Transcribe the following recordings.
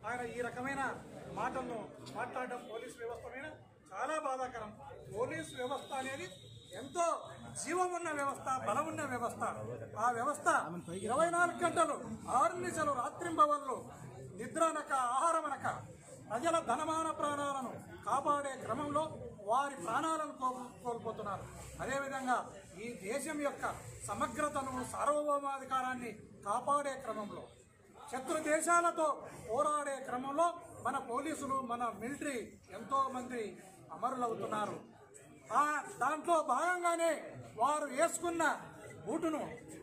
ఆయన ఈ రకమైన మాటలను మాట్లాడడం పోలీస్ వ్యవస్థ మీద చాలా బాధాకరం పోలీస్ వ్యవస్థ అనేది ఎంతో జీవం ఉన్న వ్యవస్థ బలం ఉన్న వ్యవస్థ ఆ వ్యవస్థ ఇరవై నాలుగు గంటలు ఆరు నిమిషాలు రాత్రింబవళ్ళు నిద్రనక ఆహారమనక ప్రజల ధనమాన ప్రాణాలను కాపాడే క్రమంలో వారి ప్రాణాలను కో- కోల్పోతున్నారు అదేవిధంగా ఈ దేశం యొక్క సమగ్రతను సార్వభౌమాధికారాన్ని కాపాడే క్రమంలో శత్రు దేశాలతో పోరాడే క్రమంలో మన పోలీసులు మన మిలిటరీ ఎంతో మంది అమరులవుతున్నారు ఆ దాంట్లో భాగంగానే వారు వేసుకున్న బూటును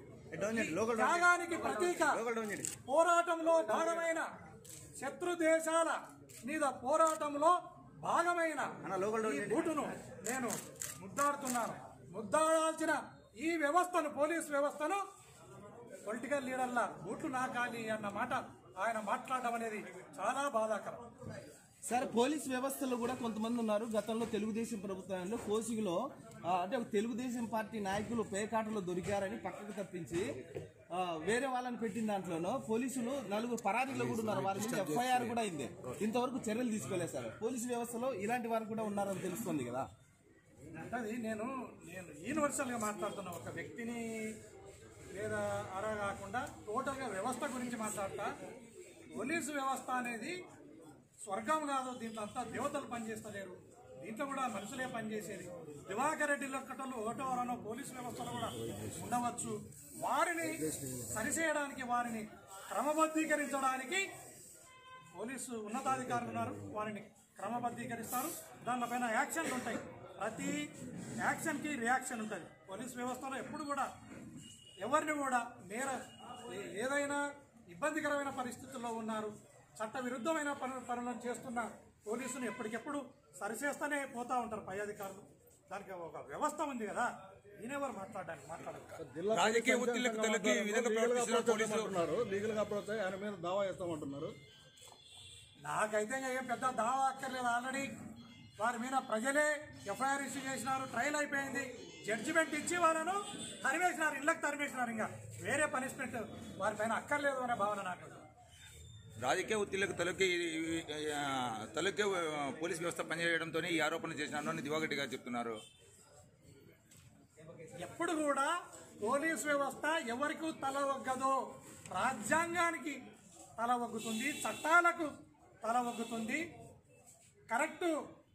త్యాగానికి ప్రతీక పోరాటంలో భాగమైన శత్రు దేశాల మీద పోరాటంలో భాగమైన ఈ బూటును నేను ముద్దాడుతున్నాను ముద్దాడాల్సిన ఈ వ్యవస్థను పోలీస్ వ్యవస్థను పొలిటికల్ లీడర్ల బూట్లు నాకాలి అన్న మాట ఆయన మాట్లాడడం అనేది చాలా బాధాకరం సార్ పోలీస్ వ్యవస్థలో కూడా కొంతమంది ఉన్నారు గతంలో తెలుగుదేశం ప్రభుత్వంలో కోసిగిలో ఆ, అంటే ఒక తెలుగుదేశం పార్టీ నాయకులు పేకాటలో దొరికారని పక్కకు తప్పించి ఆ, వేరే వాళ్ళని పెట్టిన దాంట్లోనూ పోలీసులు నలుగురు పరారీలో కూడా ఉన్నారు వారి మీద ఎఫ్ఐఆర్ కూడా అయింది ఇంతవరకు చర్యలు తీసుకోలేదు సార్ పోలీసు వ్యవస్థలో ఇలాంటి వారు కూడా ఉన్నారని తెలుస్తుంది కదా అంటే అది నేను నేను యూనివర్సల్గా మాట్లాడుతున్న ఒక వ్యక్తిని లేదా అలా కాకుండా టోటల్గా వ్యవస్థ గురించి మాట్లాడతా పోలీసు వ్యవస్థ అనేది స్వర్గం కాదు దీంట్లో అంతా దేవతలు పనిచేస్తలేరు దీంట్లో కూడా మనుషులే పనిచేసేది దివాకర్ రెడ్డి లొక్కటలు ఓటోవరనో పోలీసు వ్యవస్థలో కూడా ఉండవచ్చు వారిని సరిచేయడానికి వారిని క్రమబద్ధీకరించడానికి పోలీసు ఉన్నతాధికారులు ఉన్నారు వారిని క్రమబద్ధీకరిస్తారు దానిపైన యాక్షన్లు ఉంటాయి ప్రతి యాక్షన్కి రియాక్షన్ ఉంటుంది పోలీస్ వ్యవస్థలో ఎప్పుడు కూడా ఎవరిని కూడా నేర ఏ- ఏదైనా ఇబ్బందికరమైన పరిస్థితుల్లో ఉన్నారు చట్ట విరుద్ధమైన పను పనులను చేస్తున్న పోలీసులు ఎప్పటికెప్పుడు సరిచేస్తూనే పోతా ఉంటారు పై అధికారులు దానికి ఒక వ్యవస్థ ఉంది కదా ఈయనెవరు మాట్లాడడానికి మాట్లాడరు రాజకీయ ఒత్తిళ్లకు తలెత్తి ఈ విధంగా ప్రవర్తిస్తున్న పోలీసులు అంటున్నారు లీగల్ గా అప్రోచ్ అయ్యి ఆయన మీద దావా చేస్తామంటున్నారు నాకైతే ఇంకా ఏం పెద్ద దావా అక్కర్లేదు ఆల్రెడీ వారి మీద ప్రజలే ఎఫ్ఐఆర్ ఇష్యూ చేసినారు ట్రయల్ అయిపోయింది జడ్జిమెంట్ ఇచ్చి వాళ్ళను తరిమేసినారు ఇళ్ళకి తరిమేసినారు ఇంకా వేరే పనిష్మెంట్ వారిపైన అక్కర్లేదు అనే భావన నాకు రాజకీయ ఒత్తిళ్లకు తలకి ఆ, తలకి ఆ, పోలీస్ వ్యవస్థ పనిచేయడంతో ఈ ఆరోపణ చేసినాను అని దివాకర్ రెడ్డి గారు చెప్తున్నారు ఎప్పుడు కూడా పోలీస్ వ్యవస్థ ఎవరికి తల ఒగ్గదో రాజ్యాంగానికి తల ఒగ్గుతుంది చట్టాలకు తల ఒగ్గుతుంది కరెక్టు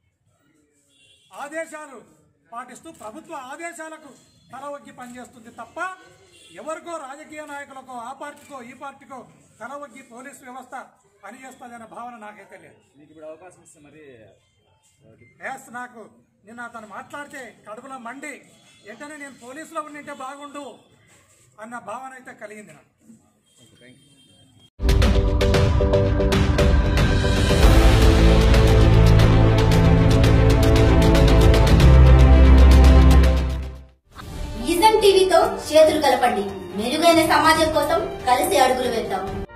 ఆదేశాలు పాటిస్తూ ప్రభుత్వ ఆదేశాలకు తల ఒగ్గి పనిచేస్తుంది తప్ప ఎవరికో రాజకీయ నాయకులకో ఆ పార్టీకో ఈ పార్టీకో తల ఒగ్గి పోలీస్ వ్యవస్థ పనిచేస్తుందనే భావన నాకైతే లేదు మీకు ఇప్పుడు అవకాశం ఇస్తే మరి ఎస్ నాకు నిన్న అతను మాట్లాడితే కడుపులో మండి వెంటనే నేను పోలీసులో ఉండింటే బాగుండు అన్న భావన అయితే కలిగింది నాకు నిజం టీవీతో చేతులు కలపండి మెరుగైన సమాజం కోసం కలిసి అడుగులు వేద్దాం